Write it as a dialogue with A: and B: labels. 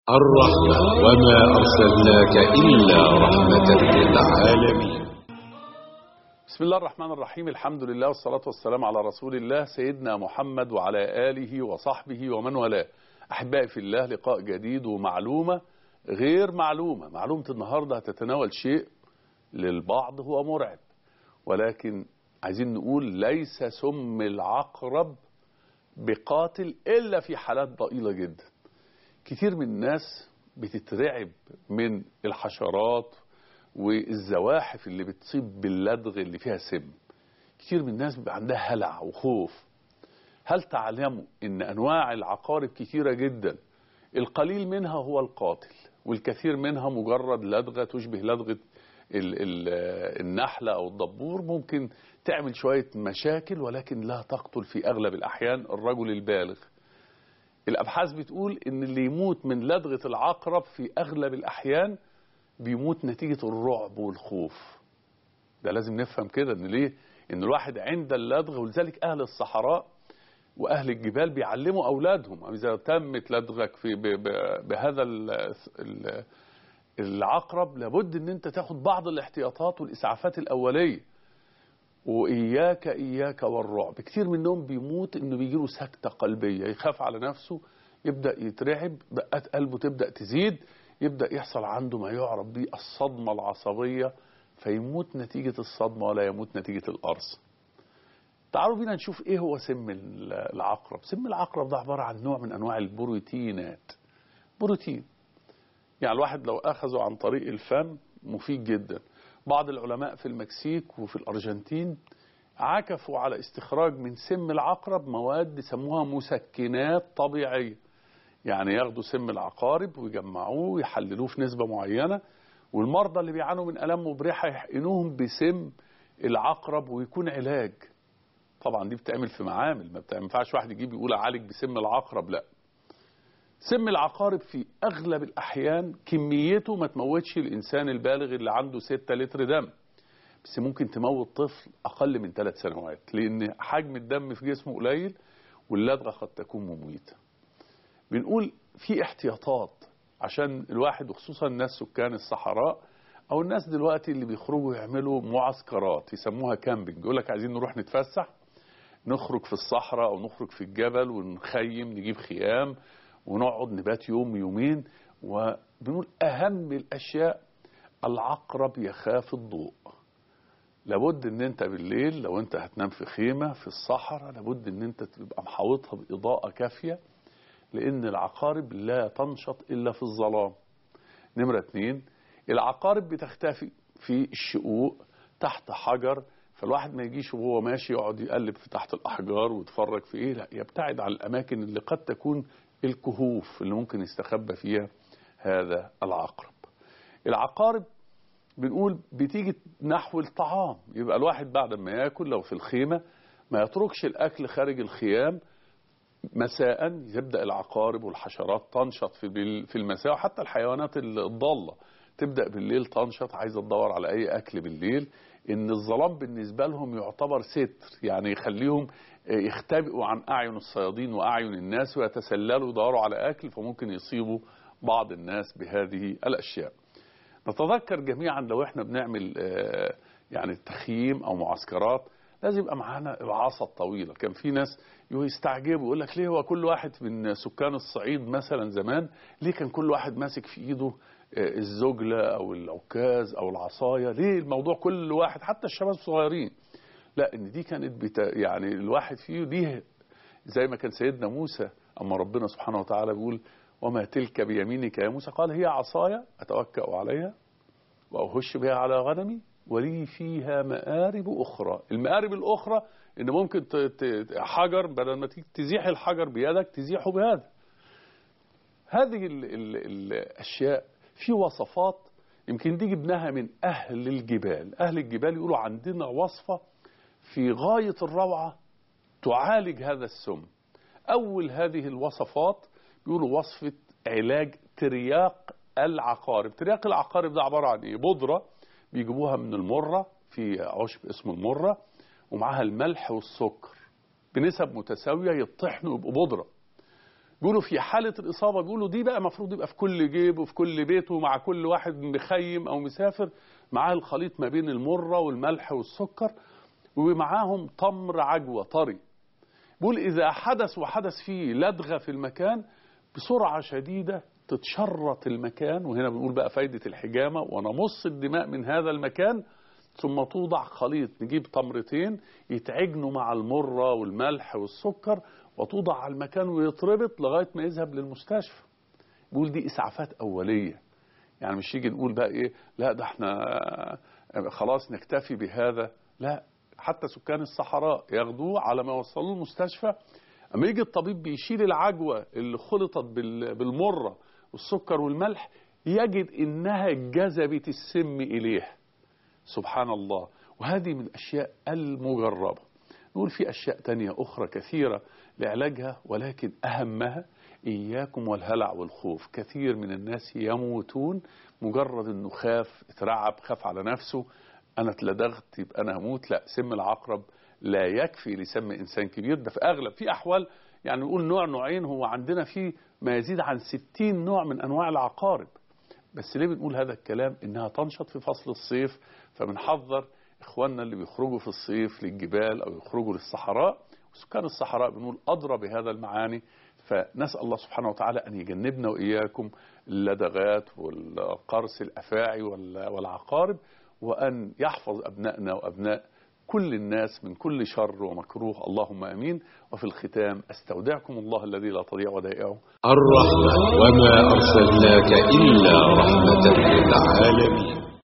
A: الرحمة وما أرسلناك إلا رحمة للعالمين
B: بسم الله الرحمن الرحيم الحمد لله والصلاة والسلام على رسول الله سيدنا محمد وعلى آله وصحبه ومن والاه أحبائي في الله لقاء جديد ومعلومة غير معلومة معلومة النهاردة هتتناول شيء للبعض هو مرعب ولكن عايزين نقول ليس سم العقرب بقاتل إلا في حالات ضئيلة جدا كتير من الناس بتترعب من الحشرات والزواحف اللي بتصيب باللدغ اللي فيها سم كتير من الناس بيبقى عندها هلع وخوف هل تعلموا ان انواع العقارب كتيرة جدا القليل منها هو القاتل والكثير منها مجرد لدغة تشبه لدغة ال ال النحلة او الضبور ممكن تعمل شوية مشاكل ولكن لا تقتل في اغلب الاحيان الرجل البالغ الابحاث بتقول ان اللي يموت من لدغة العقرب في اغلب الاحيان بيموت نتيجة الرعب والخوف ده لازم نفهم كده ان ليه ان الواحد عند اللدغ ولذلك اهل الصحراء واهل الجبال بيعلموا اولادهم اذا تمت لدغك في ب ب بهذا ال ال العقرب لابد ان انت تاخد بعض الاحتياطات والاسعافات الاوليه واياك اياك والرعب كتير منهم بيموت انه بيجيله سكته قلبيه يخاف على نفسه يبدا يترعب دقات قلبه تبدا تزيد يبدأ يحصل عنده ما يعرف به الصدمة العصبية فيموت نتيجة الصدمة ولا يموت نتيجة القرص تعالوا بينا نشوف ايه هو سم العقرب سم العقرب ده عبارة عن نوع من انواع البروتينات بروتين يعني الواحد لو اخذه عن طريق الفم مفيد جدا بعض العلماء في المكسيك وفي الارجنتين عكفوا على استخراج من سم العقرب مواد سموها مسكنات طبيعيه يعني ياخدوا سم العقارب ويجمعوه ويحللوه في نسبة معينة والمرضى اللي بيعانوا من ألم مبرحة يحقنوهم بسم العقرب ويكون علاج طبعا دي بتعمل في معامل ما بتنفعش واحد يجيب يقول أعالج بسم العقرب لا سم العقارب في أغلب الأحيان كميته ما تموتش الإنسان البالغ اللي عنده 6 لتر دم بس ممكن تموت طفل أقل من 3 سنوات لأن حجم الدم في جسمه قليل واللدغة قد تكون مميته بنقول في احتياطات عشان الواحد وخصوصا الناس سكان الصحراء او الناس دلوقتي اللي بيخرجوا يعملوا معسكرات يسموها كامبينج يقول لك عايزين نروح نتفسح نخرج في الصحراء او نخرج في الجبل ونخيم نجيب خيام ونقعد نبات يوم يومين وبنقول اهم الاشياء العقرب يخاف الضوء لابد ان انت بالليل لو انت هتنام في خيمة في الصحراء لابد ان انت تبقى محاوطها باضاءة كافية لأن العقارب لا تنشط إلا في الظلام نمرة اتنين العقارب بتختفي في الشقوق تحت حجر فالواحد ما يجيش وهو ماشي يقعد يقلب في تحت الأحجار ويتفرج في إيه لا يبتعد عن الأماكن اللي قد تكون الكهوف اللي ممكن يستخبى فيها هذا العقرب العقارب بنقول بتيجي نحو الطعام يبقى الواحد بعد ما ياكل لو في الخيمة ما يتركش الأكل خارج الخيام مساء يبدأ العقارب والحشرات تنشط في في المساء وحتى الحيوانات الضالة تبدأ بالليل تنشط عايزة تدور على أي أكل بالليل إن الظلام بالنسبة لهم يعتبر ستر يعني يخليهم يختبئوا عن أعين الصيادين وأعين الناس ويتسللوا يدوروا على أكل فممكن يصيبوا بعض الناس بهذه الأشياء نتذكر جميعا لو احنا بنعمل يعني تخييم أو معسكرات لازم يبقى معانا العصا الطويلة كان في ناس يستعجبوا يقول لك ليه هو كل واحد من سكان الصعيد مثلا زمان ليه كان كل واحد ماسك في ايده الزجلة او العكاز او العصاية ليه الموضوع كل واحد حتى الشباب الصغيرين لا ان دي كانت بتا يعني الواحد فيه ليه زي ما كان سيدنا موسى اما ربنا سبحانه وتعالى بيقول وما تلك بيمينك يا موسى قال هي عصايا اتوكأ عليها واهش بها على غنمي ولي فيها مآرب أخرى المآرب الأخرى إن ممكن حجر بدل ما تزيح الحجر بيدك تزيحه بهذا هذه ال ال الأشياء في وصفات يمكن دي جبناها من أهل الجبال أهل الجبال يقولوا عندنا وصفة في غاية الروعة تعالج هذا السم أول هذه الوصفات بيقولوا وصفة علاج ترياق العقارب ترياق العقارب ده عبارة عن إيه بودرة بيجيبوها من المرة في عشب اسمه المرة ومعاها الملح والسكر بنسب متساوية يطحنوا يبقوا بودرة بيقولوا في حالة الإصابة بيقولوا دي بقى مفروض يبقى في كل جيب وفي كل بيت ومع كل واحد مخيم أو مسافر معاه الخليط ما بين المرة والملح والسكر ومعاهم تمر عجوة طري بيقول إذا حدث وحدث فيه لدغة في المكان بسرعة شديدة تتشرط المكان وهنا بنقول بقى فايدة الحجامة ونمص الدماء من هذا المكان ثم توضع خليط نجيب تمرتين يتعجنوا مع المرة والملح والسكر وتوضع على المكان ويتربط لغاية ما يذهب للمستشفى بيقول دي إسعافات أولية يعني مش يجي نقول بقى إيه لا ده احنا خلاص نكتفي بهذا لا حتى سكان الصحراء ياخدوه على ما يوصلوه المستشفى اما يجي الطبيب بيشيل العجوة اللي خلطت بالمرة والسكر والملح يجد انها جذبت السم اليه سبحان الله وهذه من الاشياء المجربة نقول في اشياء تانية اخرى كثيرة لعلاجها ولكن اهمها اياكم والهلع والخوف كثير من الناس يموتون مجرد انه خاف اترعب خاف على نفسه انا اتلدغت يبقى انا هموت لا سم العقرب لا يكفي لسم انسان كبير ده في اغلب في احوال يعني نقول نوع نوعين هو عندنا في ما يزيد عن 60 نوع من انواع العقارب بس ليه بنقول هذا الكلام انها تنشط في فصل الصيف فبنحذر اخواننا اللي بيخرجوا في الصيف للجبال او يخرجوا للصحراء وسكان الصحراء بنقول ادرى بهذا المعاني فنسال الله سبحانه وتعالى ان يجنبنا واياكم اللدغات والقرص الافاعي والعقارب وأن يحفظ أبنائنا وأبناء كل الناس من كل شر ومكروه اللهم أمين وفي الختام أستودعكم الله الذي لا تضيع ودائعه
A: الرحمة وما أرسلناك إلا رحمة للعالمين